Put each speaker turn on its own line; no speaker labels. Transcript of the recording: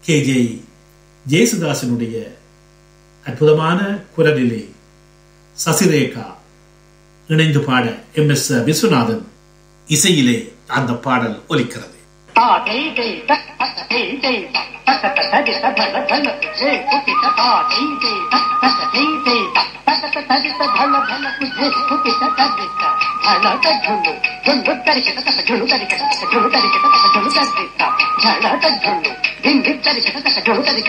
K J ஜேசுதாசனுடைய அற்புதமான குரலிலே சசிரேகா இணைந்து பாட எம் எஸ் விஸ்வநாதன் இசையிலே அந்த பாடல் ஒலிக்கிறது
झुंड